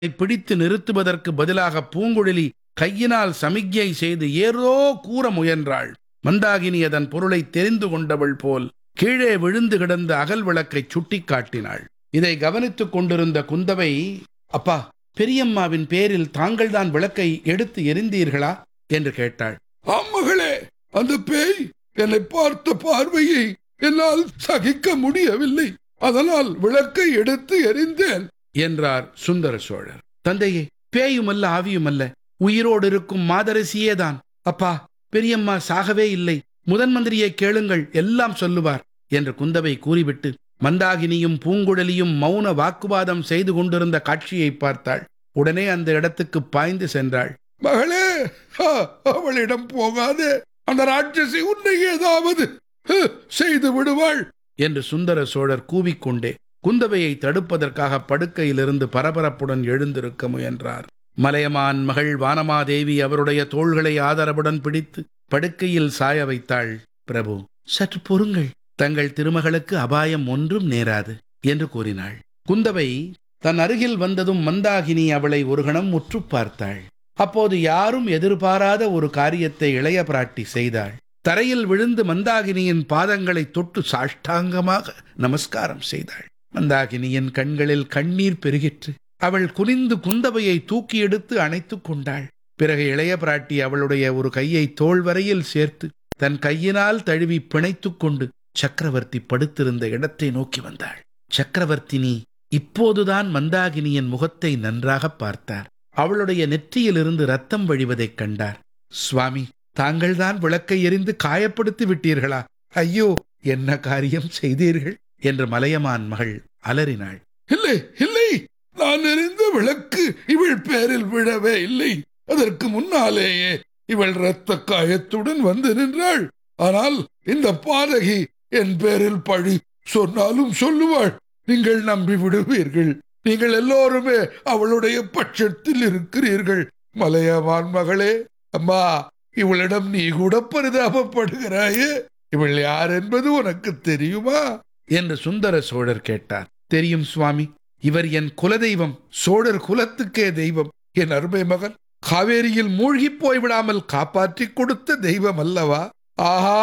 பிடித்து நிறுத்துவதற்கு பதிலாக பூங்குழலி கையினால் சமிக்ஞை செய்து ஏதோ கூற முயன்றாள் மந்தாகினி அதன் பொருளை தெரிந்து கொண்டவள் போல் கீழே விழுந்து கிடந்த அகல் விளக்கைச் சுட்டிக்காட்டினாள் இதை கவனித்துக் கொண்டிருந்த குந்தவை அப்பா பெரியம்மாவின் பேரில் தாங்கள்தான் விளக்கை எடுத்து எரிந்தீர்களா என்று கேட்டாள் ஆம் மகளே அந்த பேய் என்னை பார்த்த பார்வையை என்னால் சகிக்க முடியவில்லை அதனால் விளக்கை எடுத்து எரிந்தேன் என்றார் சுந்தர சோழர் தந்தையே பேயுமல்ல ஆவியுமல்ல உயிரோடு இருக்கும் மாதரசியேதான் அப்பா பெரியம்மா சாகவே இல்லை முதன் மந்திரியை கேளுங்கள் எல்லாம் சொல்லுவார் என்று குந்தவை கூறிவிட்டு மந்தாகினியும் பூங்குழலியும் மௌன வாக்குவாதம் செய்து கொண்டிருந்த காட்சியை பார்த்தாள் உடனே அந்த இடத்துக்கு பாய்ந்து சென்றாள் மகளே ஆ, அவளிடம் போகாதே அந்த ராட்சசி உன்னை ஏதாவது ஹு, செய்து விடுவாள் என்று சுந்தர சோழர் கூவிக்கொண்டே குந்தவையை தடுப்பதற்காக படுக்கையிலிருந்து பரபரப்புடன் எழுந்திருக்க முயன்றார் மலையமான் மகள் வானமாதேவி அவருடைய தோள்களை ஆதரவுடன் பிடித்து படுக்கையில் சாய வைத்தாள் பிரபு சற்று பொறுங்கள் தங்கள் திருமகளுக்கு அபாயம் ஒன்றும் நேராது என்று கூறினாள் குந்தவை தன் அருகில் வந்ததும் மந்தாகினி அவளை ஒரு கணம் உற்று பார்த்தாள் அப்போது யாரும் எதிர்பாராத ஒரு காரியத்தை இளைய பிராட்டி செய்தாள் தரையில் விழுந்து மந்தாகினியின் பாதங்களை தொட்டு சாஷ்டாங்கமாக நமஸ்காரம் செய்தாள் மந்தாகினியின் கண்களில் கண்ணீர் பெருகிற்று அவள் குனிந்து குந்தவையை தூக்கி எடுத்து அணைத்துக் கொண்டாள் பிறகு இளைய பிராட்டி அவளுடைய ஒரு கையை தோள் வரையில் சேர்த்து தன் கையினால் தழுவி பிணைத்துக் கொண்டு சக்கரவர்த்தி படுத்திருந்த இடத்தை நோக்கி வந்தாள் சக்கரவர்த்தினி இப்போதுதான் மந்தாகினியின் முகத்தை நன்றாக பார்த்தார் அவளுடைய நெற்றியிலிருந்து ரத்தம் வழிவதைக் கண்டார் சுவாமி தாங்கள்தான் விளக்கை எரிந்து காயப்படுத்தி விட்டீர்களா ஐயோ என்ன காரியம் செய்தீர்கள் என்று மலையமான் மகள் அலறினாள் இல்லை இல்லை நான் எறிந்த விளக்கு இவள் பேரில் விழவே இல்லை அதற்கு முன்னாலேயே இவள் இரத்த காயத்துடன் வந்து நின்றாள் ஆனால் இந்த பாதகி என் பேரில் பழி சொன்னாலும் சொல்லுவாள் நீங்கள் நம்பி விடுவீர்கள் நீங்கள் எல்லோருமே அவளுடைய பட்சத்தில் இருக்கிறீர்கள் மலையமான் மகளே அம்மா இவளிடம் நீ கூட பரிதாபப்படுகிறாயே இவள் யார் என்பது உனக்கு தெரியுமா என்று சுந்தர சோழர் கேட்டார் தெரியும் சுவாமி இவர் என் குலதெய்வம் சோழர் குலத்துக்கே தெய்வம் என் அருமை மகன் காவேரியில் மூழ்கி போய்விடாமல் காப்பாற்றி கொடுத்த தெய்வம் அல்லவா ஆஹா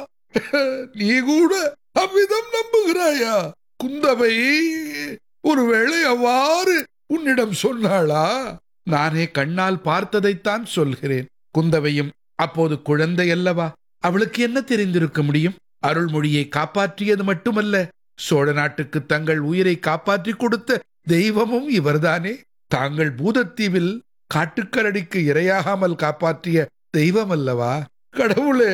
நீ கூட அவ்விதம் நம்புகிறாயா குந்தவை ஒருவேளை அவ்வாறு உன்னிடம் சொன்னாளா நானே கண்ணால் பார்த்ததைத்தான் சொல்கிறேன் குந்தவையும் அப்போது குழந்தை அல்லவா அவளுக்கு என்ன தெரிந்திருக்க முடியும் அருள்மொழியை காப்பாற்றியது மட்டுமல்ல சோழ நாட்டுக்கு தங்கள் உயிரை காப்பாற்றி கொடுத்த தெய்வமும் இவர்தானே தாங்கள் பூதத்தீவில் காட்டுக்கரடிக்கு இரையாகாமல் காப்பாற்றிய தெய்வம் அல்லவா கடவுளே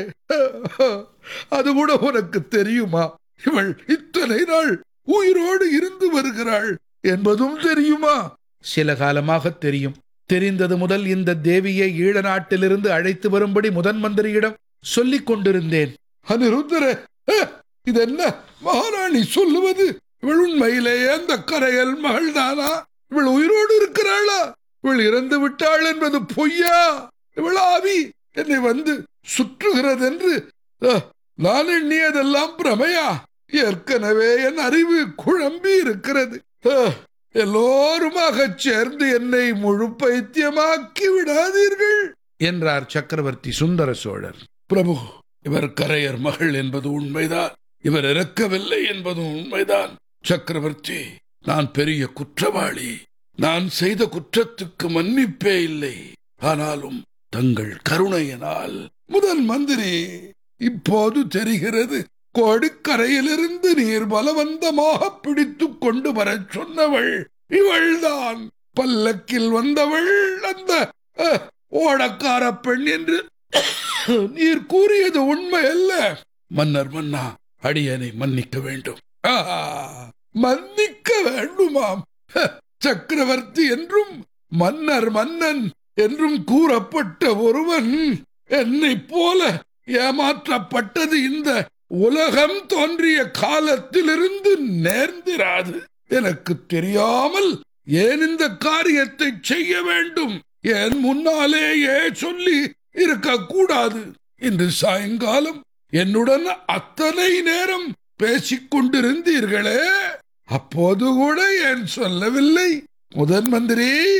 அது கூட உனக்கு தெரியுமா இவள் இத்தனை நாள் உயிரோடு இருந்து வருகிறாள் என்பதும் தெரியுமா சில காலமாக தெரியும் தெரிந்தது முதல் இந்த தேவியை ஈழ நாட்டிலிருந்து அழைத்து வரும்படி முதன் மந்திரியிடம் சொல்லிக் கொண்டிருந்தேன் அனிருத்தர இது என்ன மகாராணி சொல்லுவது இவள் உண்மையிலேயே அந்த கரையல் மகள்தானா இவள் உயிரோடு இருக்கிறாளா இவள் இறந்து விட்டாள் என்பது பொய்யா இவள் ஆவி என்னை வந்து சுற்றுகிறதென்று அஹ், நான் எண்ணியதெல்லாம் பிரமையா ஏற்கனவே என் அறிவு குழம்பி இருக்கிறது அஹ், எல்லோருமாக சேர்ந்து என்னை முழு பைத்தியமாக்கி விடாதீர்கள் என்றார் சக்கரவர்த்தி சுந்தர சோழர் பிரபு இவர் கரையர் மகள் என்பது உண்மைதான் இவர் இறக்கவில்லை என்பதும் உண்மைதான் சக்கரவர்த்தி நான் பெரிய குற்றவாளி நான் செய்த குற்றத்துக்கு மன்னிப்பே இல்லை ஆனாலும் தங்கள் கருணையினால் முதல் மந்திரி இப்போது தெரிகிறது கோடிக்கரையிலிருந்து நீர் பலவந்தமாக பிடித்துக் கொண்டு வரச் சொன்னவள் இவள்தான் பல்லக்கில் வந்தவள் அந்த அஹ், ஓடக்கார பெண் என்று நீர் கூறியது உண்மை அல்ல மன்னர் மன்னா அடியனை மன்னிக்க வேண்டும் ஆஹா, மன்னிக்க வேண்டுமாம் ஹ, சக்கரவர்த்தி என்றும் மன்னர் மன்னன் என்றும் கூறப்பட்ட ஒருவன் என்னைப் போல ஏமாற்றப்பட்டது இந்த உலகம் தோன்றிய காலத்திலிருந்து நேர்ந்திராது எனக்கு தெரியாமல் ஏன் இந்த காரியத்தை செய்ய வேண்டும் என் முன்னாலேயே சொல்லி இருக்கக்கூடாது இன்று சாயங்காலம் என்னுடன் அத்தனை நேரம் பேசிக் கொண்டிருந்தீர்களே அப்போது கூட ஏன் சொல்லவில்லை முதன் மந்திரி